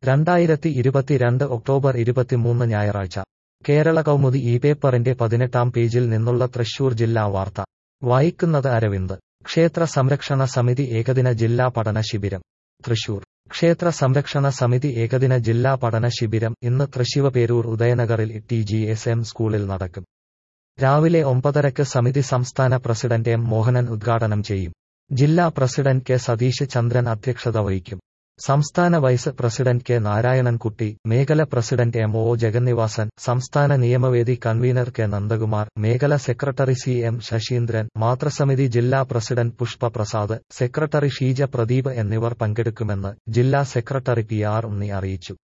രണ്ടായിരത്തി ഇരുപത്തിരണ്ട് ഒക്ടോബർ ഇരുപത്തിമൂന്ന് ഞായറാഴ്ച കേരള കൗമുദി ഈ പേപ്പറിന്റെ പതിനെട്ടാം പേജിൽ നിന്നുള്ള തൃശൂർ ജില്ലാ വാർത്ത വായിക്കുന്നത് അരവിന്ദ് ക്ഷേത്ര സംരക്ഷണ സമിതി ഏകദിന ജില്ലാ പഠന ശിബിരം തൃശൂർ ക്ഷേത്ര സംരക്ഷണ സമിതി ഏകദിന ജില്ലാ പഠന ശിബിരം ഇന്ന് തൃശിവപേരൂർ ഉദയനഗറിൽ ടി ജി എസ് എം സ്കൂളിൽ നടക്കും രാവിലെ ഒമ്പതരക്ക് സമിതി സംസ്ഥാന പ്രസിഡന്റ് എം മോഹനൻ ഉദ്ഘാടനം ചെയ്യും ജില്ലാ പ്രസിഡന്റ് കെ സതീഷ് ചന്ദ്രൻ അധ്യക്ഷത വഹിക്കും സംസ്ഥാന വൈസ് പ്രസിഡന്റ് കെ നാരായണൻകുട്ടി മേഖല പ്രസിഡന്റ് എം ഒ ജഗന്നിവാസൻ സംസ്ഥാന നിയമവേദി കൺവീനർ കെ നന്ദകുമാർ മേഖല സെക്രട്ടറി സി എം ശശീന്ദ്രൻ മാതൃസമിതി ജില്ലാ പ്രസിഡന്റ് പുഷ്പ പ്രസാദ് സെക്രട്ടറി ഷീജ പ്രദീപ് എന്നിവർ പങ്കെടുക്കുമെന്ന് ജില്ലാ സെക്രട്ടറി പി ആർ ഉണ്ണി അറിയിച്ചു